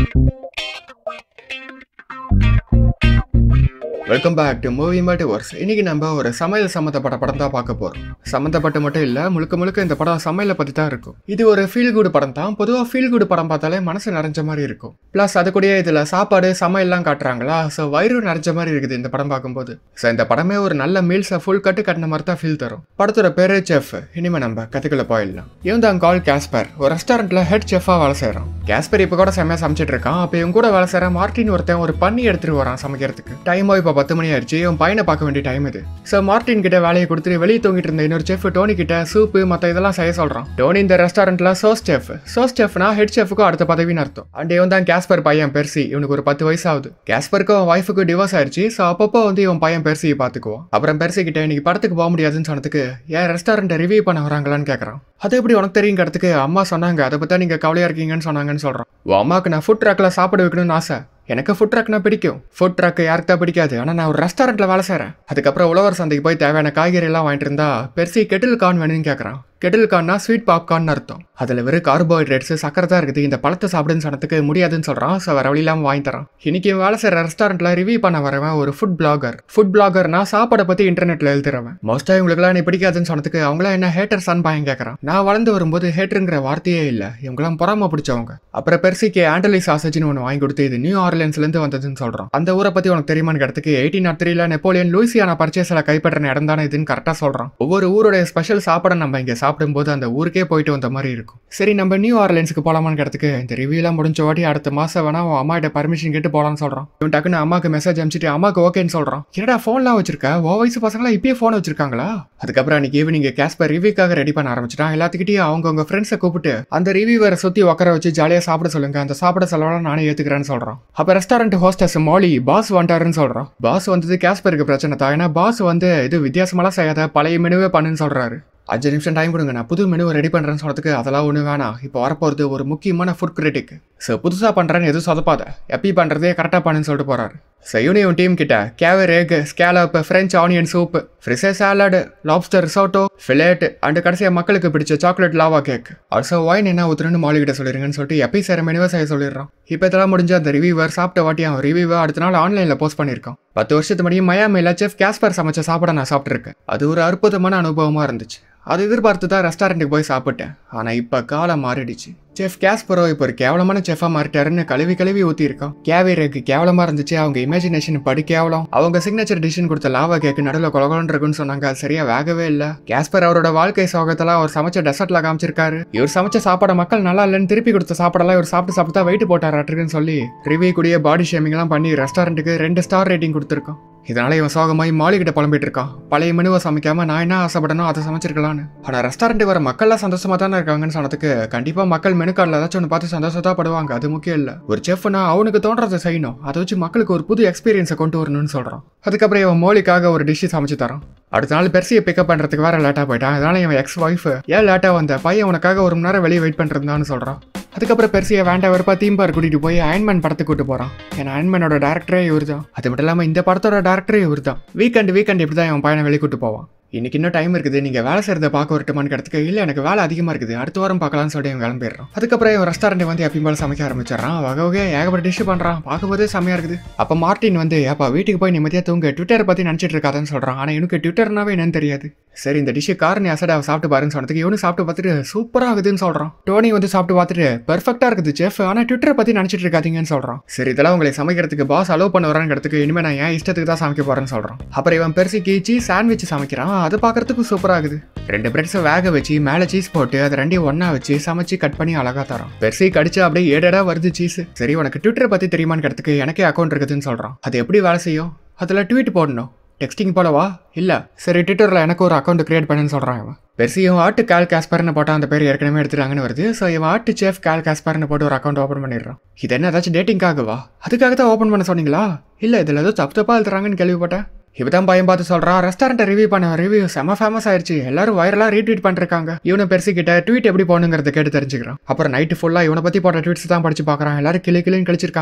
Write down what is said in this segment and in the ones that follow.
welcome back to movie multiverse இன்னைக்கு நம்ம ஒரு சமையல் சம்மந்தப்பட்ட படம் தான் பார்க்க போறோம் சம்மந்தப்பட்ட மட்டும் இல்ல முழுக்க முழுக்க இந்த படம் சமையலை பத்தி தான் இருக்கும் இது ஒரு ஃபீல் குட் படம் தான் பொதுவாக ஃபீல் குட் படம் பார்த்தாலே மனசு நிறைஞ்ச மாதிரி இருக்கும் ப்ளஸ் அது கூடயே இதுல சாப்பாடு சமையல்லாம் காட்டுறாங்களா ஸோ வயிறு நிறைஞ்ச மாதிரி இருக்குது இந்த படம் பார்க்கும்போது ஸோ இந்த படமே ஒரு நல்ல மீல்ஸை ஃபுல் கட்டு கட்டின மாதிரி தான் ஃபீல் தரும் படத்தோட பேரு செஃப் இனிமே நம்ம கத்துக்குள்ள போயிடலாம் இவன் தான் கால் கேஸ்பர் ஒரு ரெஸ்டாரண்ட்ல ஹெட் செஃபா வேலை செய்யறான் கேஸ்பர் இப்போ கூட செம்மையா சமைச்சிட்டு இருக்கான் அப்போ இவன் கூட வேலை செய்யற மார்ட்டின் ஒருத்தன் ஒரு பண்ணி எடுத்துட்டு வரான் சமைக்கிறதுக்கு டைமோ இப்போ பத்து மணி ஆயிடுச்சு இவன் பையனை பார்க்க வேண்டிய டைம் இது ஸோ மார்ட்டின் கிட்ட வேலையை கொடுத்துட்டு வெளியே தூங்கிட்டு இருந்த இன்னொரு செஃப் டோனி கிட்ட சூப்பு மற்ற இதெல்லாம் செய்ய சொல்றான் டோனி இந்த ரெஸ்டாரண்ட்ல சோஸ் செஃப் சோஸ் செஃப்னா ஹெட் செஃப்க்கும் அடுத்த பதவின்னு அர்த்தம் அண்ட் இவன் தான் கேஸ்பர் பையன் பெர்சி இவனுக்கு ஒரு பத்து வயசு ஆகுது கேஸ்பருக்கும் அவன் ஒய்ஃபுக்கு டிவோர்ஸ் ஆயிடுச்சு ஸோ அப்பப்போ வந்து இவன் பையன் பெர்சியை பார்த்துக்குவான் அப்புறம் பெர்சி கிட்ட இன்னைக்கு படத்துக்கு போக முடியாதுன்னு சொன்னதுக்கு ஏன் ரெஸ்டாரண்ட்டை ரிவ்யூ பண்ண வராங்களான்னு கேட்குறான் அது எப்படி உனக்கு தெரியுங்கிறதுக்கு அம்மா சொன்னாங்க அதை பற்றி நீங்கள் கவலையாக இருக்கீங்கன்னு சொன்னாங்கன்னு சொல்கிறான் உன் அம்மாவுக்கு நான் ஃபுட் ட்ரக்கில் சாப்பிட வைக்கணும்னு ஆசை எனக்கு ஃபுட் ட்ரக்னா பிடிக்கும் ஃபுட் ட்ரக் யாருக்கு தான் பிடிக்காது ஆனால் நான் ஒரு ரெஸ்டாரண்ட்டில் வேலை செய்கிறேன் அதுக்கப்புறம் உழவர் சந்தைக்கு போய் தேவையான காய்கறி எல்லாம் வாங்கிட்டு இருந்தா பெருசி கெட்டில் கார்ன் வேணும்னு கேட்குறான் கெட்டில் கார்னா ஸ்வீட் பாப்கார்ன் அர்த்தம் அதில் வெறும் கார்போஹைட்ரேட்ஸ் சக்கரை தான் இருக்குது இந்த பழத்தை சாப்பிடுன்னு சொன்னதுக்கு முடியாதுன்னு சொல்கிறான் ஸோ வேற வழி இல்லாமல் வாங்கி தரான் இன்னைக்கு இவன் வேலை செய்கிற ரெஸ்டாரண்ட்டில் ரிவ்யூ பண்ண வரவன் ஒரு ஃபுட் பிளாகர் ஃபுட் பிளாகர்னா சாப்பாடை பற்றி இன்டர்நெட்டில் எழுதுறவன் மோஸ்ட்டாக இவங்களுக்குலாம் நீ பிடிக்காதுன்னு சொன்னதுக்கு அவங்களாம் என்ன ஹேட்டர் சன் பையன் கேட்குறான் நான் வளர்ந்து வரும்போது ஹேட்டருங்கிற வார்த்தையே இல்லை இவங்களாம் பொறாம பிடிச்சவங்க அப்புறம் பெர்சிக்கு ஆண்டலி சாசேஜ்னு ஒன்று வாங்கி கொடுத்து இது நியூ ஆர்லியன்ஸ்லேருந்து வந்ததுன்னு சொல்கிறான் அந்த ஊரை பற்றி உனக்கு தெரியுமான்னு கேட்டதுக்கு எயிட்டீன் நாட் த்ரீல நெப்போலியன் லூசியானா பர்ச்சேஸில் கைப்பற்றின இடம் தானே இதுன்னு கரெக்டாக சொல்கிறான் ஒவ்வொரு ஊருடைய ஸ்பெஷல் சாப்பாடை நம்ம இங்கே சாப்பிடும்போது அந்த ஊருக்கே போயிட்டு வந்த மாதிரி இருக்கும் சரி நம்ம நியூ ஆர்லியன்ஸுக்கு போகலாமான்னு கேட்டதுக்கு இந்த ரிவ்யூலாம் முடிஞ்ச வாட்டி அடுத்த மாதம் வேணா அவன் அம்மா கிட்ட பர்மிஷன் கேட்டு போகலான்னு சொல்கிறான் இவன் டக்குன்னு அம்மாக்கு மெசேஜ் அனுப்பிச்சிட்டு அம்மாக்கு ஓகேன்னு சொல்கிறான் என்னடா ஃபோன்லாம் வச்சிருக்க ஓ வயசு பசங்களாம் இப்பயே ஃபோன் வச்சிருக்காங்களா அதுக்கப்புறம் அன்னைக்கு ஈவினிங் கேஸ்பர் ரிவ்யூக்காக ரெடி பண்ண ஆரம்பிச்சிட்டான் எல்லாத்துக்கிட்டையும் அவங்கவுங்க ஃப்ரெண்ட்ஸை கூப்பிட்டு அந்த ரிவ்யூவரை சுற்றி உட்கார வச்சு ஜாலியாக சாப்பிட சொல்லுங்க அந்த சாப்பிட செலவெல்லாம் நானே ஏற்றுக்கிறேன்னு சொல்கிறான் அப்போ ரெஸ்டாரண்ட் ஹோஸ்டஸ் மோலி பாஸ் வந்துட்டாருன்னு சொல்கிறான் பாஸ் வந்தது கேஸ்பருக்கு பிரச்சனை தான் ஏன்னா பாஸ் வந்து இது வித்தியாசமெல்லாம் செய்யாத பழைய மெனுவே பண்ணுன்னு சொல்கிறாரு அஞ்சு நிமிஷம் டைம் கொடுங்க நான் புது மெனுவை ரெடி பண்ணுறேன்னு சொன்னதுக்கு அதெல்லாம் ஒன்றும் வேணாம் இப்போ வரப்போகிறது ஒரு முக்கியமான ஃபுட் கிரிட்டிக் ஸோ புதுசாக பண்ணுறேன்னு எதுவும் சொதப்பாத எப்பி பண்ணுறதே கரெக்டாக பண்ணுன்னு சொல்லிட்டு போகிறாரு ஸோ யூனியன் டீம் கிட்ட caviar egg scallop French onion soup frisee salad lobster risotto filet and கடைசியாக மக்களுக்கு பிடிச்ச chocolate lava cake also wine என்ன ஊற்றுன்னு மாலி கிட்ட சொல்லிருங்கன்னு சொல்லிட்டு எப்பயும் சேர மெனுவை செய்ய சொல்லிடுறான் இப்போ இதெல்லாம் முடிஞ்சு அந்த ரிவ்யூவர் சாப்பிட்ட வாட்டி அவன் ரிவ்யூவை அடுத்த நாள் ஆன்லைனில் போஸ்ட் பண்ணியிருக்கான் பத்து வருஷத்து முடியும் மயாமையில் செஃப் கேஸ்பர் சமைச்ச சாப்பிட நான் சாப்பிட்ருக்கேன் அது ஒரு அற்புதமான அனுபவமாக இருந்துச்சு அது எதிர்பார்த்து தான் ரெஸ்டாரண்ட்டுக்கு போய் சாப்பிட்டேன் ஆனால் இப்போ காலம் மாறிடுச்சு செஃப் கேஸ்பரோ இப்போ ஒரு கேவலமான செஃபாக மாறிட்டாருன்னு கழுவி கழுவி ஊற்றிருக்கான் கேவேருக்கு கேவலமாக இருந்துச்சு அவங்க இமேஜினேஷன் படி கேவலம் அவங்க சிக்னேச்சர் டிஷ்ஷன் கொடுத்த லாவா கேக்கு நடுவில் கொலகொலன்னு இருக்குன்னு சொன்னாங்க அது சரியா வேகவே இல்லை கேஸ்பர் அவரோட வாழ்க்கை சோகத்தெல்லாம் அவர் சமைச்ச டெசர்ட்ல காமிச்சிருக்காரு இவர் சமைச்ச சாப்பாடை மக்கள் நல்லா இல்லைன்னு திருப்பி கொடுத்த சாப்பாடெல்லாம் இவர் சாப்பிட்டு சாப்பிட்டு தான் வெயிட் போட்டாராட்டுருக்குன்னு சொல்லி ரிவ்யூ கூடிய பாடி ஷேமிங்லாம் பண்ணி ரெஸ்டாரண்ட்டுக்கு ரெண்டு ஸ்டார் ரேட்டிங் கொடுத்துருக்கோம் இதனால இவன் சோகமாய் மாளிகிட்ட புலம்பிட்டு இருக்கான் பழைய மெனுவை சமைக்காம நான் என்ன ஆசைப்படனோ அதை சமைச்சிருக்கலான்னு ஆனால் ரெஸ்டாரண்ட் வர மக்கள்லாம் சந்தோஷமா தானே இருக்காங்கன்னு சொன்னதுக்கு கண்டிப்பா மக்கள் மெனு கார்டில் ஏதாச்சும் ஒன்று பார்த்து சந்தோஷத்தா படுவாங்க அது முக்கியம் இல்லை ஒரு செஃப்னா அவனுக்கு தோன்றதை செய்யணும் அதை வச்சு மக்களுக்கு ஒரு புது எக்ஸ்பீரியன்ஸை கொண்டு வரணும்னு சொல்றான் அதுக்கப்புறம் இவன் மோலிக்காக ஒரு டிஷ்ஷு சமைச்சு தரான் அடுத்த நாள் பெர்சியை பிக்கப் பண்ணுறதுக்கு வேற லேட்டாக போயிட்டான் அதனால இவன் எக்ஸ் ஒய்ஃப் ஏன் லேட்டாக வந்த பையன் உனக்காக ஒரு மணி நேரம் வெளியே வெயிட் பண்ணிருந்தான்னு சொல்கிறான் அதுக்கப்புறம் பெர்சியை வேண்டாம் வெறுப்பா தீம் பார்க் கூட்டிட்டு போய் அயன்மேன் படத்துக்கு கூட்டு போறான் ஏன்னா அயன்மேனோட டேரக்டரே இவர் தான் அது மட்டும் இல்லாமல் இந்த படத்தோட டேரக்டரே இவர் தான் வீக்கெண்ட் வீக்கெண்ட் இப்படி தான் இவன் பையனை வெளியே கூட்டு போவான் இன்னைக்கு இன்னும் டைம் இருக்குது நீங்கள் வேலை செய்கிறத பார்க்க வரட்டுமான்னு கிடத்துக்கு இல்லை எனக்கு வேலை அதிகமாக இருக்குது அடுத்த வாரம் பார்க்கலாம்னு சொல்லிட்டு இவன் கிளம்பிடுறான் அதுக்கப்புறம் இவன் ரெஸ்டாரண்ட் வந்து எப்பயும் போல சமைக்க ஆரம்பிச்சிடறான் வகை வகை ஏகப்பட்ட டிஷ் பண்ணுறான் பார்க்கும்போதே செம்மையாக இருக்குது அப்போ மார்ட்டின் வந்து அப்பா வீட்டுக்கு போய் நிம்மதியாக தூங்க ட்விட்டரை பற்றி நினச்சிட்டு இருக்காதுன்னு சொல்கிறான் ஆனால் எனக்கு ட்விட்டர்னாவே என்னன்னு தெரியாது சரி இந்த டிஷ்ஷு காரணி அசடா சாப்பிட்டு பாருன்னு சொன்னதுக்கு இவனு சாப்பிட்டு பார்த்துட்டு சூப்பராக இருக்குதுன்னு சொல்கிறான் டோனி வந்து சாப்பிட்டு பார்த்துட்டு பெர்ஃபெக்டாக இருக்குது செஃப் ஆனால் ட்விட்டரை பற்றி நினச்சிட்டு இருக்காதீங்கன்னு சொல்கிறான் சரி இதெல்லாம் உங்களை சமைக்கிறதுக்கு பாஸ் அலோவ் பண்ண வராங்கிறதுக்கு இனிமேல் நான் ஏன் இஷ்டத்துக்கு தான் சமைக்க போகிறேன்னு சொல்கிறான் அப்புறம் இவன் பெருசிக்கு சீஸ் சாண்ட்விச் சமைக்கிறான் அது பார்க்கறதுக்கு சூப்பராக இருக்குது ரெண்டு பிரெட்ஸை வேக வச்சு மேலே சீஸ் போட்டு அதை ரெண்டையும் ஒன்றா வச்சு சமைச்சு கட் பண்ணி அழகா தரோம் பெருசி கடிச்சு அப்படியே ஏடடா வருது சீஸ் சரி உனக்கு ட்விட்டரை பற்றி தெரியுமான்னு கேட்டதுக்கு எனக்கே அக்கௌண்ட் இருக்குதுன்னு சொல்கிறான் அது எப்படி வேலை செய்யும் அதில் ட்வீட் போடணும் டெக்ஸ்டிங் போலவா இல்லை சரி ட்விட்டரில் எனக்கு ஒரு அக்கௌண்ட் கிரியேட் பண்ணுன்னு சொல்கிறான் இவன் பெருசு இவன் ஆட்டு கால் காஸ்பர்னு போட்டால் அந்த பேர் ஏற்கனவே எடுத்துட்டாங்கன்னு வருது ஸோ இவன் ஆட்டு சேஃப் கால் காஸ்பர்னு போட்டு ஒரு அக்கௌண்ட் ஓப்பன் பண்ணிடுறான் இது என்ன ஏதாச்சும் டேட்டிங்காகவா அதுக்காக தான் ஓப்பன் பண்ண சொன்னீங்களா இல்லை இதில் ஏதோ தப்பு தப்பாக எழுதுறாங்கன்னு கேள்விப்பட்டேன் இவதான் பையன் பார்த்து சொல்றான் ரெஸ்டாரண்ட்டை ரிவ்யூ பண்ண ரிவ்யூ செம ஃபேமஸ் ஆயிருச்சு எல்லாரும் வைரலா ரீட்வீட் பண்ணிருக்காங்க இவனை பெருசு கிட்ட ட்வீட் எப்படி போகணுங்கிறத கேட்டு தெரிஞ்சுக்கிறான் அப்புறம் நைட்டு ஃபுல்லா இவனை பத்தி போட்ட ட்வீட்ஸ் தான் படிச்சு பார்க்கறான் எல்லாரும் கிளி கிளின்னு கழிச்சிருக்காங்க இவனை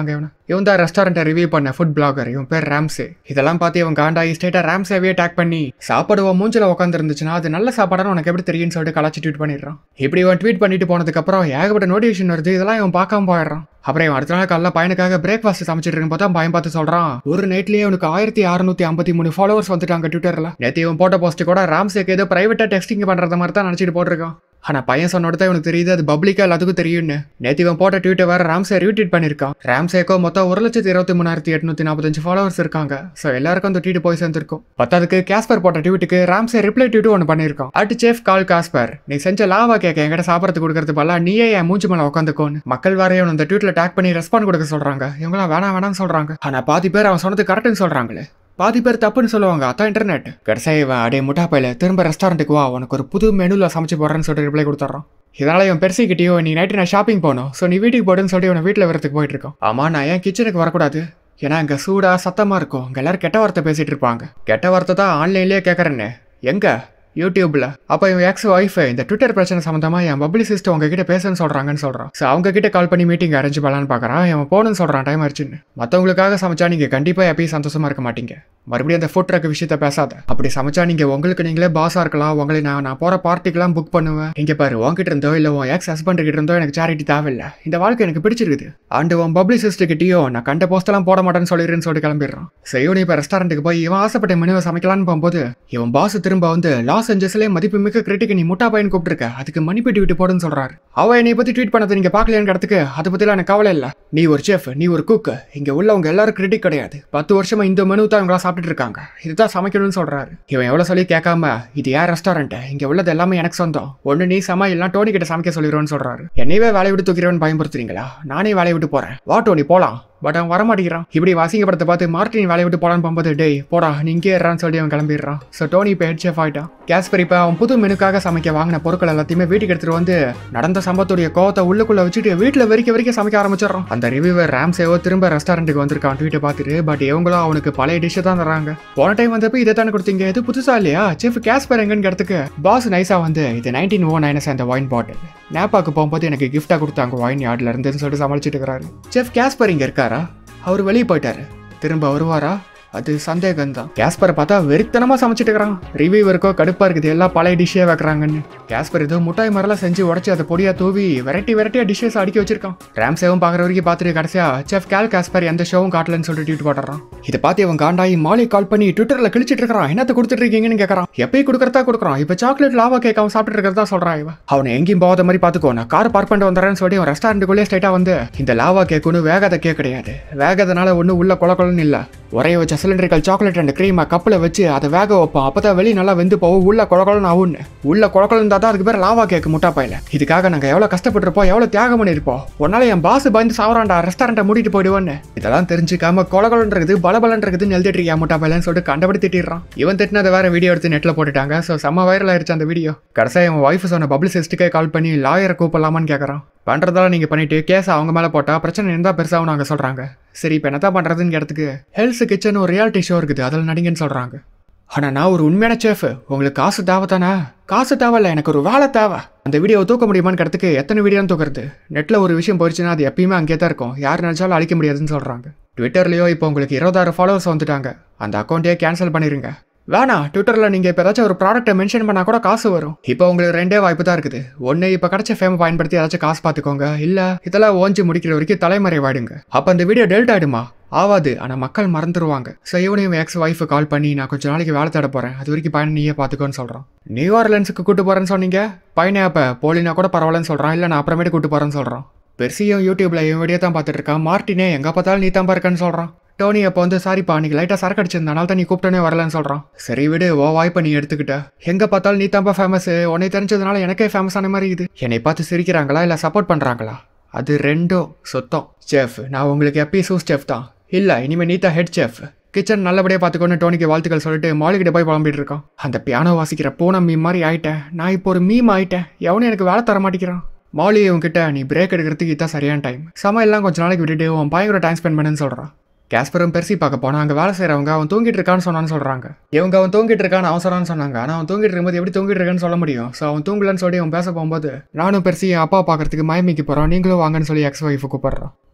இவன் தான் ரெஸ்டாரண்ட்டை ரிவ்யூ பண்ண ஃபுட் பிளாகர் இவன் பேர் ராம்ஸே இதெல்லாம் பார்த்து இவன் காண்டாகி ஸ்ட்ரெயிட்டாக ராம்ஸேவே டேக் பண்ணி சாப்பாடு உன் மூஞ்சில உட்காந்துருந்துச்சுன்னா அது நல்ல சாப்பாடுன்னு உனக்கு எப்படி தெரியும்னு சொல்லிட்டு கலாச்சி ட்வீட் பண்ணிடுறான் இப்படி இவன் ட்வீட் பண்ணிட்டு போனதுக்கப்புறம் ஏகப்பட்ட நோட்டிஃபிகேஷன் வருது இதெல்லாம் இவன் பார்க்காம போயிடுறான் அப்புறம் இவன் அடுத்த நாள் காலைல பையனுக்காக பிரேக்ஃபாஸ்ட் சமைச்சிட்டு இருக்கும் பார்த்தா பையன் பார்த்து சொல்றான் ஒரு நைட்லயே அவனுக்கு ஆயிரத்தி அறுநூத்தி ஐம்பத்தி மூணு ஃபாலோவர்ஸ் வந்துட்டாங்க ட்விட்டர்ல நேற்று இவன் போட்ட போஸ்ட் கூட ராம்ஸேக்கு ஏதோ பிரைவேட்டா டெக்ஸ்டிங் பண்றத மாதிரி தான் நினைச்சிட்டு போட்டிருக்கான் ஆனா பையன் சொன்னோட தான் இவனுக்கு தெரியுது அது பப்ளிக்கா எல்லாத்துக்கும் தெரியும்னு நேத்து இவன் போட்ட ட்வீட்டை வேற ராம்சே ரீட்வீட் பண்ணிருக்கான் ராம்சேக்கோ மொத்தம் ஒரு லட்சத்தி இருபத்தி மூணாயிரத்தி எட்நூத்தி நாற்பத்தஞ்சு ஃபாலோவர்ஸ் இருக்காங்க ஸோ எல்லாருக்கும் அந்த ட்வீட் போய் சேர்ந்திருக்கும் பத்தாவதுக்கு கேஸ்பர் போட்ட ட்வீட்டுக்கு ராம்சே ரிப்ளை ட்வீட் ஒன்று பண்ணியிருக்கான் அட் சேஃப் கால் காஸ்பர் நீ செஞ்ச லாவா கேட்க என்கிட்ட சாப்பிட்றது கொடுக்கறது பல்லா நீயே என் மூஞ்சி மேல உட்காந்துக்கோன்னு மக்கள் வேற இவன் அந்த ட்வீட்ல டேக் பண்ணி ரெஸ்பாண்ட் கொடுக்க சொல்றாங்க இவங்களாம் வேணாம் வேணாம்னு சொல்றாங்க ஆனா பாதி பேர் அவன் சொன்னது கரெக்ட்னு சொல்றாங்களே பாதி பேர் தப்புன்னு சொல்லுவாங்க அதான் இன்டர்நெட் கடைசியா இவன் அடே முட்டா பையில திரும்ப ரெஸ்டாரண்ட்டுக்கு வா உனக்கு ஒரு புது மெனுல சமைச்சு போடுறேன்னு சொல்லிட்டு ரிப்ளை கொடுத்துட்றான் இதனால இவன் பெருசிக்கிட்டயோ நீ நைட்டு நான் ஷாப்பிங் போகணும் ஸோ நீ வீட்டுக்கு போடுன்னு சொல்லிட்டு இவனை வீட்டில் வரதுக்கு போயிட்டு இருக்கோம் ஆமா நான் ஏன் கிச்சனுக்கு வரக்கூடாது ஏன்னா இங்கே சூடா சத்தமா இருக்கும் இங்கே எல்லாரும் கெட்ட வார்த்தை பேசிட்டு இருப்பாங்க கெட்ட வார்த்தை தான் ஆன்லைன்லேயே கேட்குறேன்னு எங்க யூடியூப்ல அப்போ இவன் எக்ஸ் ஒய்ஃப் இந்த ட்விட்டர் பிரச்சனை சம்மந்தமா என் பப்ளி சிஸ்டம் உங்ககிட்ட பேசுன்னு சொல்றாங்கன்னு சொல்றான் ஸோ அவங்க கிட்ட கால் பண்ணி மீட்டிங் அரேஞ்ச் பண்ணலான்னு பார்க்கறான் அவன் போகணும்னு சொல்றான் டைம் ஆச்சுன்னு மற்றவங்களுக்காக சமைச்சா நீங்க கண்டிப்பா எப்பயும் சந்தோஷமா இருக்க மாட்டீங்க மறுபடியும் அந்த ஃபுட் ட்ரக் விஷயத்த பேசாத அப்படி சமைச்சா நீங்க உங்களுக்கு நீங்களே பாஸா இருக்கலாம் உங்களை நான் நான் போற பார்ட்டிக்கெல்லாம் புக் பண்ணுவேன் இங்க பாரு உன்கிட்ட இருந்தோ இல்ல உன் எக்ஸ் ஹஸ்பண்ட் கிட்ட இருந்தோ எனக்கு சேரிட்டி தேவையில்ல இந்த வாழ்க்கை எனக்கு பிடிச்சிருக்குது அண்ட் உன் பப்ளிசிஸ்ட் கிட்டயோ நான் கண்ட போஸ்டெல்லாம் போட மாட்டேன்னு சொல்லிடுறேன்னு சொல்லிட்டு கிளம்பிடுறான் சரி இவன் இப்போ ரெஸ்டாரண்ட்டுக்கு போய் இவன் ஆசைப்பட்ட மெனுவை சமைக்கலான்னு போகும்போது இவன் பாஸ் திரும்ப வந்து லாஸ் ஏஞ்சல்ஸ்லேயே மதிப்புமிக்க கிரிட்டிக் நீ முட்டா பையன் கூப்பிட்டுருக்க அதுக்கு மன்னிப்பீட்டு விட்டு போடுன்னு சொல்றாரு அவ என்னை பத்தி ட்வீட் பண்ணதை நீங்க பார்க்கலையான்னு இடத்துக்கு அதை பத்திலாம் எனக்கு கவலை இல்ல நீ ஒரு செஃப் நீ ஒரு குக் இங்க உள்ளவங்க எல்லாரும் கிரிட்டிக் கிடையாது பத்து வருஷமா இந்த மெனு தான் இவங்களா சாப்பிட்டுட்டு இருக்காங்க இதுதான் சமைக்கணும்னு சொல்றாரு இவன் எவ்வளவு சொல்லி கேட்காம இது யார் ரெஸ்டாரண்ட் இங்க உள்ளது எல்லாமே எனக்கு சொந்தம் ஒண்ணு நீ சம இல்லைனா டோனி கிட்ட சமைக்க சொல்லிடுவோன்னு சொல்றாரு என்னையவே வேலையை விட்டு தூக்கிறவன் பயன்படுத்துறீங்களா நானே வேலையை விட்டு போறேன் வா டோனி போலாம் பட் அவன் வரமாட்டேங்கிறான் இப்படி வாசிங்கப்படத்தை பார்த்து மார்டின் வேலையை விட்டு போலான்னு போகும்போது டேய் போடா நீ இங்கே ஏறான்னு சொல்லி அவன் கிளம்பிடுறான் ஸோ டோனி இப்போ ஹெட் செஃப் ஆயிட்டான் கேஸ்பர் இப்போ அவன் புது மெனுக்காக சமைக்க வாங்கின பொருட்கள் எல்லாத்தையுமே வீட்டுக்கு எடுத்துட்டு வந்து நடந்த சம்பவத்துடைய கோவத்தை உள்ளுக்குள்ள வச்சுட்டு வீட்டில் வரைக்கும் வரைக்கும் சமைக்க ஆரம்பிச்சிடறான் அந்த ரிவ்யூவர் ராம்சேவோ திரும்ப ரெஸ்டாரண்ட்டுக்கு வந்திருக்கான் ட்வீட்டை பார்த்துட்டு பட் இவங்களும் அவனுக்கு பழைய டிஷ்ஷை தான் தராங்க போன டைம் வந்தப்போ இதை தானே கொடுத்தீங்க இது புதுசா இல்லையா செஃப் கேஸ்பர் எங்கன்னு கேட்டதுக்கு பாஸ் நைஸா வந்து இது நைன்டீன் ஓ நைனஸ் அந்த ஒயின் பாட்டில் நேப்பாக்கு போகும்போது எனக்கு கிஃப்டா கொடுத்தாங்க ஒயின் யார்ட்ல இருந்துன்னு சொல்லிட்டு சமாளிச்சுட்டு இருக்கிறாரு செஃப் கேஸ்பர் இங்க இருக்காரா அவர் வெளியே போயிட்டாரு திரும்ப வருவாரா அது சந்தேகம் தான் கேஸ்பரை பார்த்தா வெறித்தனமா சமைச்சிட்டு இருக்கிறான் ரிவ்யூவருக்கோ கடுப்பா இருக்குது எல்லாம் பழைய டிஷ்ஷே வைக்கிறாங்கன்னு கேஸ்பர் ஏதோ முட்டாய் மரலாம் செஞ்சு உடச்சி அதை பொடியா தூவி வெரைட்டி வெரைட்டியா டிஷ்ஷஸ் அடுக்கி வச்சிருக்கான் ராம் சேவும் பார்க்குற வரைக்கும் பார்த்துட்டு கடைசியா செஃப் கேல் கேஸ்பர் எந்த ஷோவும் காட்டலன்னு சொல்லிட்டு ட்வீட் போடுறான் இதை பார்த்து அவன் காண்டாயி மாலை கால் பண்ணி ட்விட்டர்ல கிழிச்சிட்டு இருக்கிறான் என்னத்த கொடுத்துட்டு இருக்கீங்கன்னு கேட்கறான் எப்பயும் கொடுக்கறதா கொடுக்குறான் இப்போ சாக்லேட் லாவா கேக் அவன் சாப்பிட்டு இருக்கிறதா சொல்றான் இவன் அவனை எங்கேயும் போகாத மாதிரி பார்த்துக்கோ நான் கார் பார்க் பண்ணிட்டு வந்துறேன்னு சொல்லி அவன் ரெஸ்டாரண்ட்டுக்குள்ளே ஸ்ட்ரைட்டா வந்து இந்த லாவா கேக் ஒன்றும் வேகாத கேக் கிடையாது வேகாதனால ஒன்றும் உள்ள கொல கொலன்னு இல்லை ஒரே வச்ச சிலிண்டரிக்கல் சாக்லேட் அண்ட் க்ரீமை கப்பில் வச்சு அதை வேக வைப்போம் அப்போ தான் வெளியே நல்லா வெந்து போகும் உள்ள குழகுலன்னு ஆகும்னு உள்ள குழகுலன்னு இருந்தால் தான் அதுக்கு பேர் லாவா கேக்கு முட்டா பையில இதுக்காக நாங்கள் எவ்வளோ கஷ்டப்பட்டிருப்போம் எவ்வளோ தியாகம் பண்ணியிருப்போம் உன்னால என் பாஸ் பயந்து சாவரான்டா ரெஸ்டாரண்ட்டை மூடிட்டு போயிடுவேன்னு இதெல்லாம் தெரிஞ்சுக்காம குழகுலன் இருக்குது பலபலன் இருக்குதுன்னு எழுதிட்டு இருக்கியா முட்டா பையலன்னு சொல்லிட்டு கண்டபடி திட்டிடுறான் இவன் திட்டினதை வேற வீடியோ எடுத்து நெட்டில் போட்டுட்டாங்க ஸோ செம்ம வைரல் ஆயிருச்சு அந்த வீடியோ கடைசியாக என் ஒய்ஃப் சொன்ன பப்ளிசிஸ்ட்டுக்கே கால் பண்ணி லாயரை கூப்பிடலாமான்னு கேட்குறான் பண்ணுறதால நீங்கள் பண்ணிட்டு கேஸ் அவங்க மேலே போட்டால் பிரச்சனை இருந்தால் பெருசாகவும் நாங்கள் சொல்கிறாங்க சரி இப்போ என்னதான் பண்ணுறதுன்னு இடத்துக்கு ஹெல்த் கிச்சன் ஒரு ரியாலிட்டி ஷோ இருக்குது அதில் நடிங்கன்னு சொல்கிறாங்க ஆனால் நான் ஒரு உண்மையான சேஃப் உங்களுக்கு காசு தேவை தானே காசு தேவையில்ல எனக்கு ஒரு வேலை தேவை அந்த வீடியோவை தூக்க முடியுமான்னு கிடத்துக்கு எத்தனை வீடியோன்னு தூக்குறது நெட்டில் ஒரு விஷயம் போயிடுச்சுன்னா அது எப்பயுமே அங்கேயே தான் இருக்கும் யார் நினச்சாலும் அழிக்க முடியாதுன்னு சொல்கிறாங்க ட்விட்டர்லேயோ இப்போ உங்களுக்கு இருபதாயிரம் ஃபாலோவர்ஸ் வந்துட்டாங்க அந்த அக்கௌண்ட்டே கேன்சல் பண்ணிடுங்க வேணாம் ட்விட்டரில் நீங்கள் இப்போ ஏதாச்சும் ஒரு ப்ராடக்ட்டை மென்ஷன் பண்ணால் கூட காசு வரும் இப்போ உங்களுக்கு ரெண்டே வாய்ப்பு தான் இருக்குது ஒன்று இப்போ கிடைச்ச ஃபேமை பயன்படுத்தி ஏதாச்சும் காசு பார்த்துக்கோங்க இல்லை இதெல்லாம் ஓஞ்சி முடிக்கிற வரைக்கும் தலைமறைவாயிடுங்க அப்போ அந்த வீடியோ டெல்ட் ஆகிடுமா ஆவாது ஆனால் மக்கள் மறந்துடுவாங்க ஸோ இவனையும் எக்ஸ் ஒய்ஃபு கால் பண்ணி நான் கொஞ்சம் நாளைக்கு வேலை தேட போகிறேன் அது வரைக்கும் பையனை நீயே பார்த்துக்கோன்னு சொல்கிறான் நியூ ஆர்லன்ஸுக்கு கூட்டு போகிறேன்னு சொன்னீங்க பையனை அப்போ போலினா கூட பரவாயில்லன்னு சொல்கிறான் இல்லை நான் அப்புறமேட்டு கூட்டு போகிறேன்னு சொல்கிறான் பெர்சியும் யூடியூப்ல இவன் வீடியோ தான் பார்த்துட்டு இருக்கான் மார்ட்டினே எங்கே பார்த்தாலும் நீ தான் இருக்கன்னு சொல்கிறான் டோனி அப்போ வந்து சாரிப்பா நீ லைட்டாக சரக்கு அடிச்சிருந்தனால தான் நீ கூப்பிட்டனே வரலன்னு சொல்கிறான் சரி விடு ஓ வாய்ப்பை நீ எடுத்துக்கிட்ட எங்கே பார்த்தாலும் நீ தான்ப்பா ஃபேமஸ் உன்னை தெரிஞ்சதுனால எனக்கே ஃபேமஸ் ஆன மாதிரி இது என்னை பார்த்து சிரிக்கிறாங்களா இல்லை சப்போர்ட் பண்ணுறாங்களா அது ரெண்டும் சுத்தம் செஃப் நான் உங்களுக்கு எப்பயும் சூஸ் செஃப் தான் இல்லை இனிமேல் நீ தான் ஹெட் செஃப் கிச்சன் நல்லபடியாக பார்த்துக்கோன்னு டோனிக்கு வாழ்த்துக்கள் சொல்லிட்டு மாலிகிட்ட போய் புலம்பிட்டு இருக்கான் அந்த பியானோ வாசிக்கிற பூனை மீம் மாதிரி ஆயிட்டேன் நான் இப்போ ஒரு மீம் ஆயிட்டேன் எவனும் எனக்கு வேலை தர மாட்டேங்கிறான் மாலி உன்கிட்ட நீ பிரேக் எடுக்கிறதுக்கு இதான் சரியான டைம் சமையல்லாம் கொஞ்ச நாளைக்கு விட்டுட்டு உன் பையன் கூட டைம் ஸ்பெண்ட் பண்ணுன்னு சொல்கிறான் கேஸ்பரும் பெருசி பார்க்க போனா அங்கே வேலை செய்கிறவங்க அவன் தூங்கிட்டு இருக்கான்னு சொன்னான்னு சொல்கிறாங்க இவங்க அவன் தூங்கிட்டு இருக்கான்னு அவன் சொன்னான்னு சொன்னாங்க ஆனால் அவன் தூங்கிட்டு இருக்கும்போது எப்படி தூங்கிட்டு இருக்கான்னு சொல்ல முடியும் ஸோ அவன் தூங்கலன்னு சொல்லி அவன் பேச போகும்போது நானும் பெருசி என் அப்பா பார்க்கறதுக்கு மயமிக்கு போகிறோம் நீங்களும் வாங்கன்னு சொல்லி எக்ஸ் ஒய்ஃபு கூப்பிட்றான்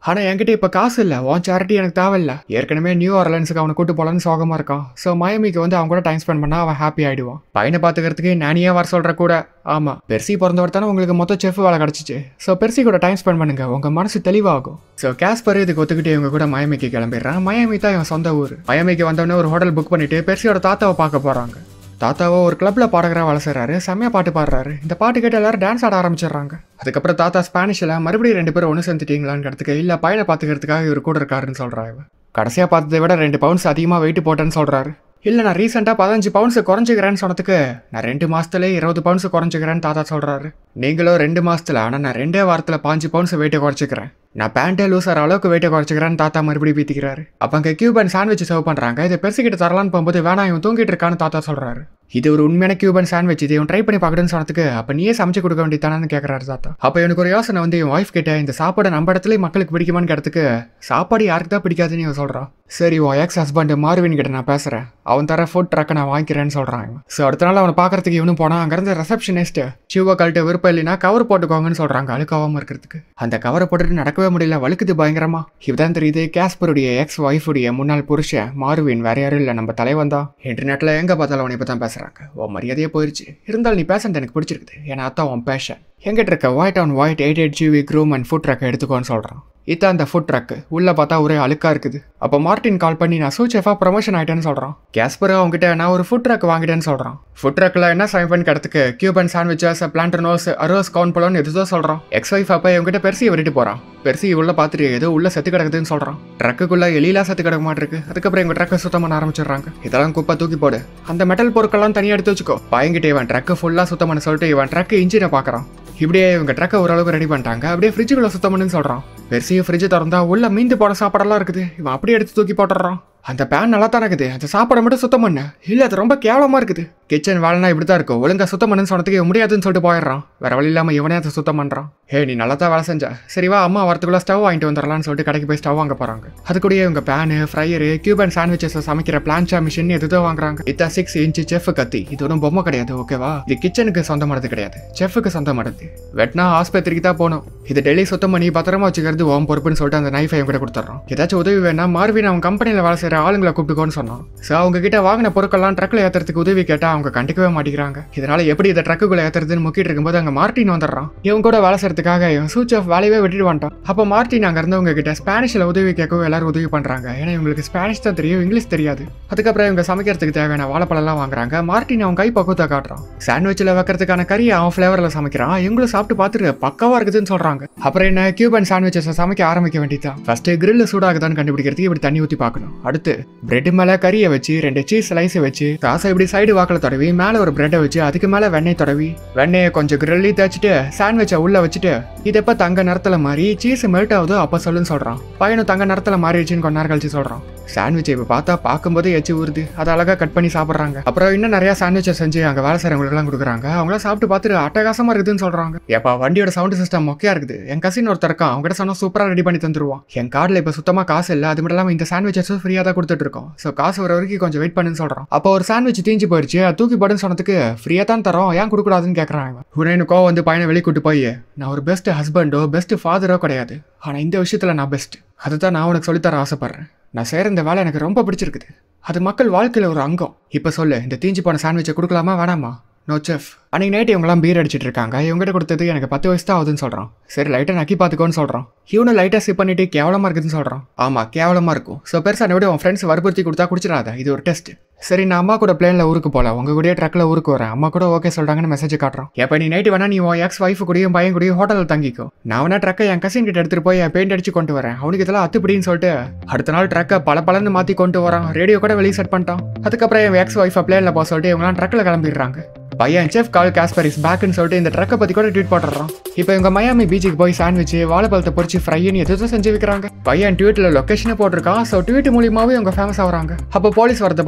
ஆனா என்கிட்ட இப்ப காசு இல்ல உன் சேரிட்டி எனக்கு தேவையில்ல ஏற்கனவே நியூ ஆர்லன்ஸுக்கு அவனை கூட்டு போலான்னு சோகமா இருக்கான் ஸோ மயமிக்கு வந்து அவன் கூட டைம் ஸ்பெண்ட் பண்ணா அவன் ஹாப்பி ஆயிடுவான் பையனை பாத்துக்கிறதுக்கு நானியே வர சொல்ற கூட ஆமா பெர்சி பிறந்தவர் தானே உங்களுக்கு மொத்த செஃப் வேலை கிடைச்சிச்சு ஸோ பெர்சி கூட டைம் ஸ்பெண்ட் பண்ணுங்க உங்க மனசு தெளிவாகும் ஸோ கேஸ்பர் இதுக்கு ஒத்துக்கிட்டு இவங்க கூட மயமிக்கு கிளம்பிடுறான் மயமி தான் இவன் சொந்த ஊர் மயமிக்கு வந்தவொடனே ஒரு ஹோட்டல் புக் பண்ணிட்டு பெர்சியோட தாத்தாவை பார்க்க போறாங்க தாத்தாவோ ஒரு கிளப்ல பாடகராக வேலை செய்றாரு செம்மையா பாட்டு பாடுறாரு இந்த பாட்டு கேட்டு எல்லாரும் டான்ஸ் ஆட ஆரம்பிச்சிடுறாங்க அதுக்கப்புறம் தாத்தா ஸ்பானிஷ்ல மறுபடியும் ரெண்டு பேரும் ஒன்று சேர்ந்துட்டீங்களான்னு இல்ல பையனை பாத்துக்கிறதுக்காக இவர் கூட இருக்காருன்னு சொல்றா இவன் கடைசியா பார்த்ததை விட ரெண்டு பவுன்ஸ் அதிகமா வெயிட் போட்டேன்னு சொல்றாரு இல்ல நான் ரீசெண்டாக பதினஞ்சு பவுன்ஸ் குறைஞ்சிக்கிறேன்னு சொன்னதுக்கு நான் ரெண்டு மாசத்துல இருபது பவுன்ஸ் குறைஞ்சிக்கிறேன்னு தாத்தா சொல்றாரு நீங்களும் ரெண்டு மாசத்துல ஆனா நான் ரெண்டே வாரத்துல பாஞ்சு பவுன்ஸ் வெயிட்டை குறைச்சிக்கிறேன் நான் பேண்ட்டே லூஸ் ஆகிற அளவுக்கு வெயிட்டை குறைச்சிக்கிறேன்னு தாத்தா மறுபடியும் பீத்திக்கிறாரு அப்போ அங்கே கியூபன் சாண்ட்விச் சர்வ் பண்ணுறாங்க இதை பெருசுக்கிட்ட தரலான்னு போகும்போது வேணாம் இவன் தூங்கிட்டு இருக்கான்னு தாத்தா சொல்கிறாரு இது ஒரு உண்மையான கியூபன் சாண்ட்விச் இது இவன் ட்ரை பண்ணி பார்க்கணும்னு சொன்னதுக்கு அப்போ நீயே சமைச்சு கொடுக்க வேண்டியதானு கேட்குறாரு தாத்தா அப்போ எனக்கு ஒரு யோசனை வந்து என் ஒய்ஃப் கிட்ட இந்த சாப்பாடு நம்ம இடத்துல மக்களுக்கு பிடிக்குமான்னு கேட்டதுக்கு சாப்பாடு யாருக்கு தான் பிடிக்காதுன்னு இவன் சொல்கிறான் சரி உன் எக்ஸ் ஹஸ்பண்ட் மார்வின் கிட்ட நான் பேசுகிறேன் அவன் தர ஃபுட் ட்ரக்கை நான் வாங்கிக்கிறேன்னு சொல்கிறான் ஸோ அடுத்த நாள் அவனை பார்க்கறதுக்கு இவனும் போனான் அங்கேருந்து ரிசப்ஷனிஸ்ட் சிவ கழட்டு விருப்பம் இல்லைன்னா கவர் போட்டுக்கோங்கன்னு சொல்கிறாங்க அழுக்காவாமல் இருக்கிறதுக்கு அந்த கவரை போட்டுட்டு நடக்கவே முடியல வழுக்குது பயங்கரமா இப்பதான் தெரியுது கேஸ்பருடைய எக்ஸ் ஒய்ஃபுடைய முன்னாள் புருஷன் மார்வின் வேற யாரும் இல்லை நம்ம தலைவன் தான் இன்டர்நெட்ல எங்க பார்த்தாலும் அவனை பத்தி தான் பேசுறாங்க உன் மரியாதையே போயிருச்சு இருந்தாலும் நீ பேசுறது எனக்கு பிடிச்சிருக்குது ஏன்னா அதான் உன் பேஷன் எங்கிட்ட இருக்க white on white eight eight GV groom and food ட்ரக்கை எடுத்துக்கோன்னு சொல்றான் இதான் அந்த ஃபுட் ட்ரக் உள்ள பார்த்தா ஒரே அழுக்கா இருக்குது அப்போ மார்ட்டின் கால் பண்ணி நான் சூ செஃபா ப்ரமோஷன் ஆயிட்டேன்னு சொல்றான் கேஸ்பர் அவங்ககிட்ட நான் ஒரு ஃபுட் ட்ரக் வாங்கிட்டேன்னு சொல்றான் ஃபுட் ட்ரக்ல என்ன சமைப்பேன் பண்ணி கிடத்துக்கு கியூபன் சாண்ட்விச்சஸ் பிளான்டர்னோஸ் அரோஸ் கவுன் பழம்னு எதுதோ சொல்றான் எக்ஸ் ஒய்ஃப் அப்போ இவங்ககிட்ட பெருசி விட்டுட்டு போறான் பெருசி உள்ள பார்த்துட்டு ஏதோ உள்ள செத்து கிடக்குதுன்னு சொல்றான் ட்ரக்குக்குள்ள எலிலாம் செத்து கிடக்க மாட்டிருக்கு அதுக்கப்புறம் எங்க ட்ரக்கை சுத்தம் பண்ண ஆரம்பிச்சிடுறாங்க இதெல்லாம் குப்பை தூக்கி போடு அந்த மெட்டல் பொருட்கள்லாம் தனியாக எடுத்து வச்சுக்கோ பயங்கிட்ட இவன் ட்ரக்கு ஃபுல்லாக சுத்தம் பண்ண சொல்லிட்டு இவன் ட்ரக் இன்ஜினை பார்க்கறான் இப்படியே இவங்க ட்ரக்கை ஓரளவுக்கு ரெடி பண்ணிட்டாங்க அப்படியே ஃப்ரிட்ஜுக்குள்ள சுத்தம் பண்ணுன்னு சொல்றான் பெருசிய ஃப்ரிட்ஜ் திறந்தா உள்ள மீந்து போன சாப்பாடெல்லாம் இருக்குது இவன் அப்படியே எடுத்து தூக்கி போட்டுறான் அந்த பேன் நல்லா தான் இருக்குது அந்த சாப்பாடை மட்டும் சுத்தம் பண்ண இல்ல அது ரொம்ப கேவலமா இருக்குது கிச்சன் வேலைனா இப்படி தான் இருக்கும் ஒழுங்கா சுத்தம் பண்ணுன்னு சொன்னதுக்கு இவன் முடியாதுன்னு சொல்லிட்டு போயிடுறான் வேற வழி இல்லாம இவனே அதை சுத்தம் பண்றான் ஹே நீ நல்லா தான் வேலை செஞ்ச சரி வா அம்மா வரத்துக்குள்ள ஸ்டவ் வாங்கிட்டு வந்துடலாம்னு சொல்லிட்டு கடைக்கு போய் ஸ்டவ் வாங்க போறாங்க அது கூடயே இவங்க பேனு ஃப்ரையரு கியூபன் சாண்ட்விச்சஸ் சமைக்கிற பிளான்ச்சா மிஷின் எதுதோ வாங்குறாங்க இத்தா சிக்ஸ் இன்ச்சு செஃப் கத்தி இது ஒன்றும் பொம்மை கிடையாது ஓகேவா இது கிச்சனுக்கு சொந்தமானது கிடையாது செஃப்க்கு சொந்தமானது வெட்னா ஆஸ்பத்திரிக்கு தான் போகணும் இது டெய்லி சுத்தம் பண்ணி பத்திரமா வச்சுக்கிறது ஓம் பொறுப்புன்னு சொல்லிட்டு அந்த நைஃபை கூட கொடுத்துட்றோம் ஏதாச்சும் உதவி வேணா மார்வின் அவன் கம்பெனியில் வேலை செய்கிற ஆளுங்களை கூப்பிட்டுக்கோன்னு சொன்னான் ஸோ அவங்க கிட்ட வாங்கின பொருட்கள்லாம் ட்ரக்கில் ஏற்றுறதுக்கு உதவி கேட்டால் அவங்க கண்டுக்கவே மாட்டேங்கிறாங்க இதனால எப்படி இதை ட்ரக்குக்குள்ள ஏற்றுறதுன்னு முக்கிட்டு இருக்கும்போது அங்கே மார்ட்டின் வந்துடுறான் இவன் கூட வேலை செய்யறதுக்காக இவன் சூச் ஆஃப் வேலையவே விட்டுட்டு வந்துட்டான் அப்போ மார்ட்டின் அங்கே இருந்தவங்க கிட்ட ஸ்பானிஷில் உதவி கேட்கவும் எல்லாரும் உதவி பண்ணுறாங்க ஏன்னா இவங்களுக்கு ஸ்பானிஷ் தான் தெரியும் இங்கிலீஷ் தெரியாது அதுக்கப்புறம் இவங்க சமைக்கிறதுக்கு தேவையான வாழைப்பழம்லாம் வாங்குறாங்க மார்ட்டின் அவன் கை பக்குவத்தை காட்டுறான் சாண்ட்விச்சில் வைக்கிறதுக்கான கறியை அவன் ஃப்ளேவரில் சமைக்கிறான் இவங்களும் சாப்பிட்டு பார்த்துட்டு பக்கவா இருக்குதுன்னு சொல்றாங்க அப்புறம் என்ன கியூபன் சாண்ட்விச்சஸ் சமைக்க ஆரம்பிக்க வேண்டியதான் ஃபர்ஸ்ட் கிரில் சூடாகுதான்னு கண்டுபிடிக்கிறதுக்கு இப்படி தண்ணி ஊற்றி பார்க்கணும் அடுத்து பிரெட் மேலே கறியை வச்சு ரெண்டு சீஸ் ஸ்லைஸ் வச்சு காசை இப்படி சைடு வாக்கில் தடவி மேலே ஒரு பிரெட்டை வச்சு அதுக்கு மேலே வெண்ணெய் தடவி வெண்ணெயை கொஞ்சம் கிரில்லி தேய்ச்சிட்டு சாண்ட்விச்சை உள்ள வச்சுட்டு இது எப்போ தங்க நிறத்துல மாறி சீஸ் மெல்ட் ஆகுதோ அப்போ சொல்லுன்னு சொல்றான் பையனும் தங்க நிறத்துல மாறிடுச்சுன்னு கொஞ்ச நேரம் கழிச்சு சொல்றான் சாண்ட்விச் இப்போ பார்த்தா பார்க்கும்போது எச்சு ஊறுது அதை அழகாக கட் பண்ணி சாப்பிட்றாங்க அப்புறம் இன்னும் நிறைய சாண்ட்விச்சை செஞ்சு அங்கே வேலை செய்கிறவங்களுக்குலாம் கொடுக்குறாங்க அவங்களாம் சாப்பிட்டு பார்த்துட்டு அட்டகாசமா இருக்குதுன்னு சொல்றாங்க ஏப்பா வண்டியோட சவுண்ட் சிஸ்டம் மொக்கையா இருக்குது என் கசின் ஒருத்தர் இருக்கான் அவங்ககிட்ட சொன்னா சூப்பராக ரெடி பண்ணி தந்துருவான் என் கார்டில் இப்போ சுத்தமாக காசு இல்லை அது மட்டும் இல்லாமல் இந்த சாண்ட்விச்சஸும் ஃப்ரீயாக தான் கொடுத்துட்டு இருக்கோம் ஸோ காசு வர வரைக்கும் கொஞ்சம் வெயிட் பண்ணுன்னு சொல்றான் அப்போ ஒரு சாண்ட்விச் தீஞ்சு போயிடுச்சு அது தூக்கி போடுன்னு சொன்னதுக்கு ஃப்ரீயாக தான் தரோம் ஏன் கொடுக்கூடாதுன்னு கேட்குறாங்க உடனே கோவம் வந்து பையனை வெளியே கூட்டு போய் நான் ஒரு பெஸ்ட் ஹஸ்பண்டோ பெஸ்ட் ஃபாதரோ கிடையாது ஆனால் இந்த விஷயத்தில் நான் பெஸ்ட் அதுதான் நான் உனக்கு சொல்லித்தர ஆசைப்படுறேன் நான் செய்கிற இந்த வேலை எனக்கு ரொம்ப பிடிச்சிருக்குது அது மக்கள் வாழ்க்கையில் ஒரு அங்கம் இப்போ சொல்லு இந்த தீஞ்சு போன சாண்ட்விச்சை கொடுக்கலாமா வேணாமா நோ செஃப் அன்னைக்கு நைட்டு இவங்கலாம் பீர் அடிச்சிட்டு இருக்காங்க இவங்ககிட்ட கொடுத்தது எனக்கு பத்து வயசு தான் ஆகுதுன்னு சொல்கிறான் சரி லைட்டாக நக்கி பார்த்துக்கோன்னு சொல்கிறான் இவனும் லைட்டாக சிப் பண்ணிட்டு கேவலமாக இருக்குதுன்னு சொல்கிறான் ஆமாம் கேவலமாக இருக்கும் ஸோ பெருசாக விட உன் ஃப்ரெண்ட்ஸ் வற்புறுத்தி கொடுத்தா குடிச்சிடாத இது ஒரு டெஸ்ட் சரி நான் அம்மா கூட பிளேனில் ஊருக்கு போகல உங்க கூடயே ட்ரக்கில் ஊருக்கு வரேன் அம்மா கூட ஓகே சொல்கிறாங்கன்னு மெசேஜ் காட்டுறோம் எப்போ நீ நைட்டு வேணா நீ உன் எக்ஸ் ஒய்ஃப் கூடயும் பையன் கூடயும் ஹோட்டலில் தங்கிக்கோ நான் வேணா ட்ரக்கை என் கசின் கிட்ட எடுத்துட்டு போய் பெயிண்ட் அடிச்சு கொண்டு வரேன் அவனுக்கு இதெல்லாம் அத்துப்படின்னு சொல்லிட்டு அடுத்த நாள் ட்ரக்கை பல பலன்னு மாற்றி கொண்டு வரான் ரேடியோ கூட வெளியே செட் பண்ணிட்டான் அதுக்கப்புறம் என் எக்ஸ் ஒய்ஃபை பிளேனில் போக சொல்லிட்டு இவங்களாம் ட்ரக்கில் கிளம்பிடுறாங்க பையன் செஃப் கால் காஸ்பர் இஸ் பேக்னு சொல்லிட்டு இந்த ட்ரக்கை பற்றி கூட ட்வீட் போட்டுறான் இப்போ இவங்க மயாமி பீச்சுக்கு போய் சாண்ட்விச் வாழைப்பழத்தை பொறிச்சு ஃப்ரைன்னு எதுவும் செஞ்சு வைக்கிறாங்க பையன் ட்வீட்டில் லொக்கேஷனை போட்டிருக்கான் ஸோ ட்வீட் மூலியமாவே இவங்க ஃபேமஸ் ஆகுறாங்க அப்போ போலீஸ் வரதை பார்த்து மக்கள்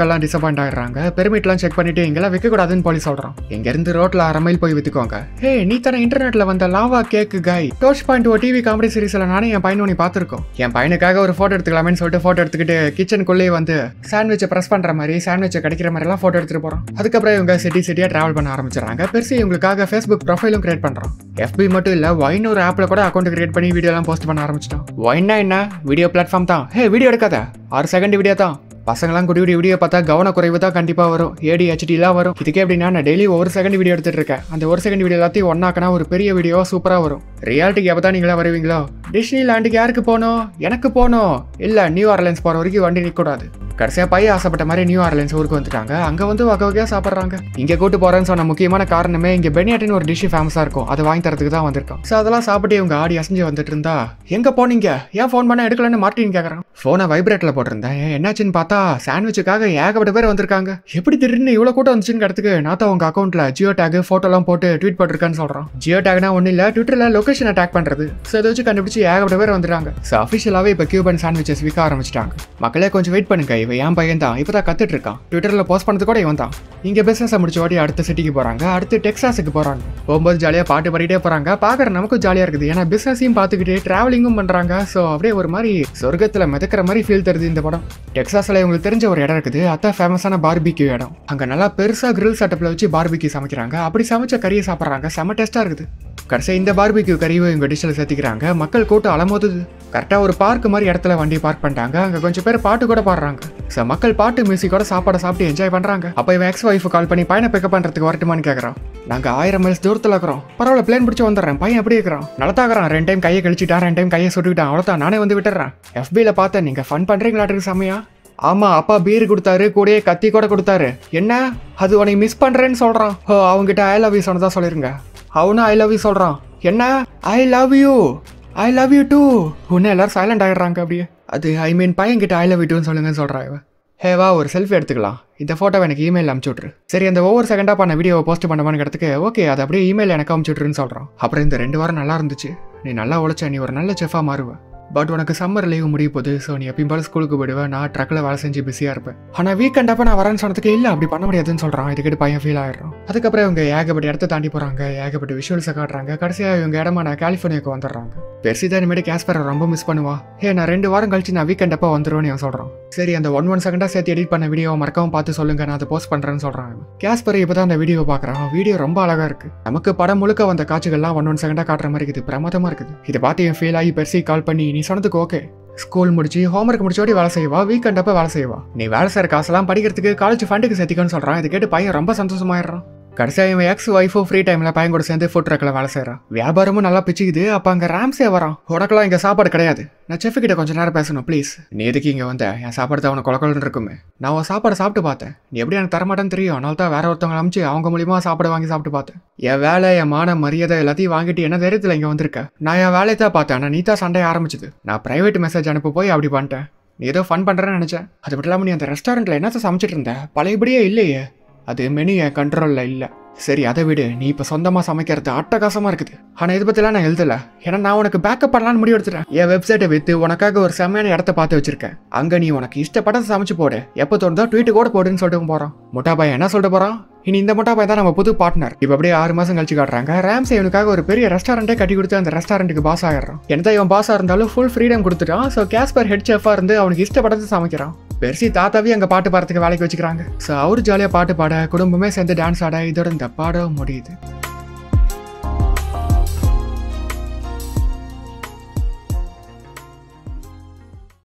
மக்கள்லாம் டிசப்பாயிண்ட் ஆயிடுறாங்க பெர்மிட்லாம் செக் பண்ணிட்டு இங்கெல்லாம் விற்கக்கூடாதுன்னு போலீஸ் சொல்றான் இங்க இருந்து ரோட்ல அரை மைல் போய் வித்துக்கோங்க ஹே நீ தானே இன்டர்நெட்ல வந்த லாவா கேக் காய் டோச் பாயிண்ட் ஓ டிவி காமெடி சீரிஸ்ல நானே என் பையனை நீ பார்த்துருக்கோம் என் பையனுக்காக ஒரு போட்டோ எடுத்துக்கலாமேன்னு சொல்லிட்டு போட்டோ எடுத்துக்கிட்டு கிச்சனுக்குள்ளேயே வந்து சாண்ட்விச்சை ப்ரெஸ் பண்ற மாதிரி சாண்ட்விச்சை கிடைக்கிற மாதிரி எல்லாம் போட்டோ எடுத்துட்டு போறோம் அதுக்கப்புறம் இவங்க சிட்டி சிட்டியா டிராவல் பண்ண ஆரம்பிச்சிடறாங்க பெருசு இவங்களுக்காக ஃபேஸ்புக் ப்ரொஃபைலும் கிரியேட் பண்றோம் எஃபி மட்டும் இல்ல ஒயின் ஒரு ஆப்ல கூட அக்கௌண்ட் கிரியேட் பண்ணி வீடியோ எல்லாம் போஸ்ட் பண்ண ஆரம்பிச்சிட்டோம் ஒயின்னா என்ன வீடியோ பிளாட்ஃபார்ம் தான் ஹே வீடியோ எடுக்காத ஆறு செகண்ட் வீடியோ தான் பசங்களாம் குடி குடி வீடியோ பார்த்தா கவன குறைவு தான் கண்டிப்பாக வரும் ஏடி ஹெச்டிலாம் வரும் இதுக்கே எப்படின்னா நான் டெய்லி ஒரு செகண்ட் வீடியோ எடுத்துட்டு இருக்கேன் அந்த ஒரு செகண்ட் வீடியோ எல்லாத்தையும் ஒன்னாக்கனா ஒரு பெரிய வீடியோ சூப்பராக வரும் ரியாலிட்டிக்கு எப்போ தான் நீங்களா வருவீங்களோ டிஸ்னி லேண்டுக்கு யாருக்கு போகணும் எனக்கு போகணும் இல்லை நியூ ஆர்லைன்ஸ் போகிற வரைக்கும் வண்டி நிற்கக்கூடாது கடைசியாக பையன் ஆசைப்பட்ட மாதிரி நியூ ஆர்லைன்ஸ் ஊருக்கு வந்துட்டாங்க அங்கே வந்து வகை வகையாக சாப்பிட்றாங்க இங்கே கூட்டு போகிறேன்னு சொன்ன முக்கியமான காரணமே இங்கே பெனியாட்டின்னு ஒரு டிஷ் ஃபேமஸாக இருக்கும் அது வாங்கி தரதுக்கு தான் வந்திருக்கோம் ஸோ அதெல்லாம் சாப்பிட்டு இவங்க ஆடி அசைஞ்சு வந்துட்டு இருந்தா எங்கே போனீங்க ஏன் ஃபோன் பண்ண எடுக்கலன்னு மார்ட்டின் கேட்குறான் ஃபோனை வைப்ரேட்டில் போட்டிருந்தேன் ஏன் என்னாச்சுன்னு பார்த்தா சாண்ட்விச்சுக்காக ஏகப்பட்ட பேர் வந்திருக்காங்க எப்படி திடீர்னு இவ்வளோ கூட்டம் வந்துச்சுன்னு கடத்துக்கு நான் தான் உங்க அக்கௌண்ட்டில் ஜியோ டேக் ஃபோட்டோலாம் போட்டு ட்வீட் போட்டிருக்கேன்னு சொல்கிறான் ஜியோ டேக்னா ஒன்றும் இல்லை ட்விட்டரில் லொகேஷன் அட்டாக் பண்ணுறது ஸோ இதை வச்சு கண்டுபிடிச்சு ஏகப்பட்ட பேர் வந்துட்டாங்க ஸோ அஃபிஷியலாகவே இப்போ கியூபன் சாண்ட்விச்சஸ் விற்க ஆரம்பிச்சிட்டாங்க மக்களே கொஞ்சம் வெயிட் பண்ணுங்க இவன் என் பையன் தான் இப்போ தான் கத்துட்டு இருக்கான் ட்விட்டரில் போஸ்ட் பண்ணது கூட இவன் தான் இங்கே பிஸ்னஸை முடிச்ச வாட்டி அடுத்த சிட்டிக்கு போகிறாங்க அடுத்து டெக்ஸாஸுக்கு போகிறாங்க போகும்போது ஜாலியாக பாட்டு பாடிட்டே போகிறாங்க பார்க்குற நமக்கும் ஜாலியாக இருக்குது ஏன்னா பிஸ்னஸையும் பார்த்துக்கிட்டு ட்ராவலிங்கும் பண்ணுறாங்க ஸோ அப்படியே ஒரு மாதிரி சொர்க்கத்தில் மிதக்கிற மாதிரி ஃபீல் தருது இந்த படம் டெக்ஸாஸில் இவங்களுக்கு தெரிஞ்ச ஒரு இடம் இருக்குது அதான் ஃபேமஸான பார்பிக்யூ இடம் அங்கே நல்லா பெருசாக கிரில் செட்டப்பில் வச்சு பார்பிக்யூ சமைக்கிறாங்க அப்படி சமைச்ச கறியை சாப்பிட்றாங்க செம டேஸ்ட்டாக இருக்குது கடைசி இந்த பார்பிக்யூ கறியை இவங்க டிஷ்ஷில் சேர்த்திக்கிறாங்க மக்கள் கூட்டம் அலமோதுது கரெக்டாக ஒரு பார்க் மாதிரி இடத்துல வண்டி பார்க் பண்ணிட்டாங்க அங்கே கொஞ்சம் பேர் பாட்டு கூட பாடுறாங்க ஸோ மக்கள் பாட்டு மியூசிக்கோட சாப்பாடை சாப்பிட்டு என்ஜாய் பண்ணுறாங்க அப்போ இவன் எக்ஸ் ஒய்ஃபு கால் பண்ணி பையனை பிக்கப் பண்ணுறதுக்கு வரட்டுமான்னு கேட்குறான் நாங்கள் ஆயிரம் மைல்ஸ் தூரத்தில் இருக்கிறோம் பரவாயில்ல பிளேன் பிடிச்சி வந்துடுறேன் பையன் எப்படி இருக்கிறான் நலத்தாக்குறான் ரெண்டு டைம் கையை கழிச்சிட்டான் ரெண்டு டைம் கையை சுட்டுக்கிட்டான் அவ்வளோதான் நானே வந்து விட்டுறேன் எஃபியில் பார்த்தேன் நீங்கள் ஃபன் பண்ணுறீங்களாட்டுக்கு செம்மையா ஆமா அப்பா பீர் கொடுத்தாரு கூடயே கத்தி கூட கொடுத்தாரு என்ன அது உனக்கு மிஸ் பண்றேன்னு சொல்றான் ஓ அவங்ககிட்ட ஐ லவ் யூ சொன்னதா சொல்லிருங்க அவனும் ஐ லவ் யூ சொல்றான் என்ன I love you I love you too உன்ன எல்லாரும் சைலண்ட் ஆயிடுறாங்க அப்படியே அது ஐ மீன் பையன்கிட்ட ஐ லவ் யூ டூன்னு சொல்லுங்கன்னு சொல்றா இவன் ஹே வா ஒரு செல்ஃபி எடுத்துக்கலாம் இந்த ஃபோட்டோ எனக்கு இமெயில் அனுப்பிச்சு விட்ரு சரி அந்த ஒவ்வொரு செகண்டாக பண்ண வீடியோவை போஸ்ட் பண்ணமான்னு இடத்துக்கு ஓகே அது அப்படியே இமெயில் எனக்கு அனுப்பிச்சு விட்ருன்னு சொல்கிறான் அப்புறம் இந்த ரெண்டு வாரம் நல்லா இருந்துச்சு நீ நல்லா உழைச்ச நீ ஒரு நல்ல செஃபாக மாறுவ பட் உனக்கு சம்மர் லீவ் முடிய போகுது ஸோ நீ எப்பயும் போல ஸ்கூலுக்கு போயிடுவேன் நான் ட்ரக்கில் வேலை செஞ்சு பிஸியாக இருப்பேன் ஆனால் வீக்கெண்ட் அப்போ நான் வரேன்னு சொன்னதுக்கு இல்லை அப்படி பண்ண முடியாதுன்னு சொல்கிறான் இதுக்கிட்ட பையன் ஃபீல் ஆயிடுறான் அதுக்கப்புறம் இவங்க ஏகப்பட்ட இடத்த தாண்டி போகிறாங்க ஏகப்பட்ட விஷுவல்ஸை காட்டுறாங்க கடைசியாக இவங்க இடமா நான் கலிஃபோர்னியாவுக்கு வந்துடுறாங்க பெருசி தான் இனிமேட்டு கேஸ்பரை ரொம்ப மிஸ் பண்ணுவா ஹே நான் ரெண்டு வாரம் கழிச்சு நான் வீக்கெண்ட் அப்போ வந்துடுவேன்னு அவன் சொல்கிறான் சரி அந்த ஒன் ஒன் செகண்டாக சேர்த்து எடிட் பண்ண வீடியோவை மறக்காம பார்த்து சொல்லுங்க நான் அதை போஸ்ட் பண்ணுறேன்னு சொல்கிறான் கேஸ்பர் இப்போ தான் அந்த வீடியோ பார்க்குறான் வீடியோ ரொம்ப அழகாக இருக்குது நமக்கு படம் முழுக்க வந்த காட்சிகள்லாம் ஒன் ஒன் செகண்டாக காட்டுற மாதிரி இருக்குது பிரமாதமாக இருக்குது இதை பார்த்து என் ஃபீல் ஆகி பெருசி கால் பண்ணி நீ சொன்னதுக்கு ஓகே ஸ்கூல் முடிச்சு ஹோம்ஒர்க் முடிச்சோடி வேலை செய்வா வீக்கெண்ட் அப்போ வேலை செய்வா நீ வேலை செய்கிற காசெல்லாம் படிக்கிறதுக்கு காலேஜ் ஃபண்டுக்கு சேர்த்திக்கன்னு சொல்கிறான் இதை கேட்டு பையன் ரொம்ப சந்தோஷமாயிடுறான் கடைசியாக இவன் எக்ஸ் ஒய்ஃபும் ஃப்ரீ டைமில் பையன் கூட சேர்ந்து ஃபுட் ட்ரக்கில் வேலை செய்கிறான் வியாபாரமும் நல்லா பிச்சுக்குது அப்போ அங்கே ராம்ஸே வரான் உனக்கெல்லாம் இங்கே சாப்பாடு கிடையாது நான் செஃப் கிட்ட கொஞ்ச நேரம் பேசணும் ப்ளீஸ் நீ எதுக்கு இங்கே வந்த என் சாப்பாடு தான் உனக்கு குழக்கலன்னு இருக்குமே நான் உன் சாப்பாடு சாப்பிட்டு பார்த்தேன் நீ எப்படி எனக்கு தரமாட்டேன்னு தெரியும் அதனால தான் வேற ஒருத்தவங்க அனுப்பிச்சு அவங்க மூலியமாக சாப்பாடு வாங்கி சாப்பிட்டு பார்த்தேன் என் வேலை என் மான மரியாதை எல்லாத்தையும் வாங்கிட்டு என்ன தைரியத்தில் இங்கே வந்திருக்க நான் என் வேலையை தான் பார்த்தேன் ஆனால் நீ தான் சண்டைய ஆரம்பிச்சது நான் ப்ரைவேட் மெசேஜ் அனுப்ப போய் அப்படி பண்ணிட்டேன் நீ ஏதோ ஃபன் பண்ணுறேன்னு நினச்சேன் அது மட்டும் இல்லாமல் நீ அந்த ரெஸ்டாரண்ட்டில் என்னத்தை சமைச்சிட்டு இருந்த பழையபடியே இல்லையே அது மெனு என் கண்ட்ரோலில் இல்லை சரி அதை விடு நீ இப்போ சொந்தமாக சமைக்கிறது அட்டகாசமாக இருக்குது ஆனால் இதை பற்றிலாம் நான் எழுதல ஏன்னா நான் உனக்கு பேக்கப் பண்ணலான்னு முடிவு எடுத்துட்டேன் என் வெப்சைட்டை விற்று உனக்காக ஒரு செம்மையான இடத்த பார்த்து வச்சிருக்கேன் அங்கே நீ உனக்கு இஷ்டப்பட்டதை சமைச்சு போடு எப்போ தோணுதோ ட்வீட்டு கூட போடுன்னு சொல்லிட்டு போகிறான் முட்டா பையன் என்ன சொல்லிட்டு போகிறான் இனி இந்த முட்டா பையன் தான் நம்ம புது பார்ட்னர் இப்போ அப்படியே ஆறு மாதம் கழிச்சு காட்டுறாங்க ரேம்ஸ் இவனுக்காக ஒரு பெரிய ரெஸ்டாரண்ட்டே கட்டி கொடுத்து அந்த ரெஸ்டாரண்ட்டுக்கு பாஸ் ஆகிடுறான் எந்த இவன் பாஸாக இருந்தாலும் ஃபுல் ஃப்ரீடம் கொடுத்துட்டான் ஸோ கேஸ்பர் ஹெட் செஃபாக இருந்து அவனுக்கு இஷ்டப்பட்டதை சமைக்கிறான் பெருசி தாத்தாவையும் அங்கே பாட்டு பாடுறதுக்கு வேலைக்கு வச்சுக்கிறாங்க ஸோ அவரு ஜாலியாக பாட்டு பாட குடும்பமே சேர்ந்து டான்ஸ் ஆட இதோட இந்த பாடம் முடியுது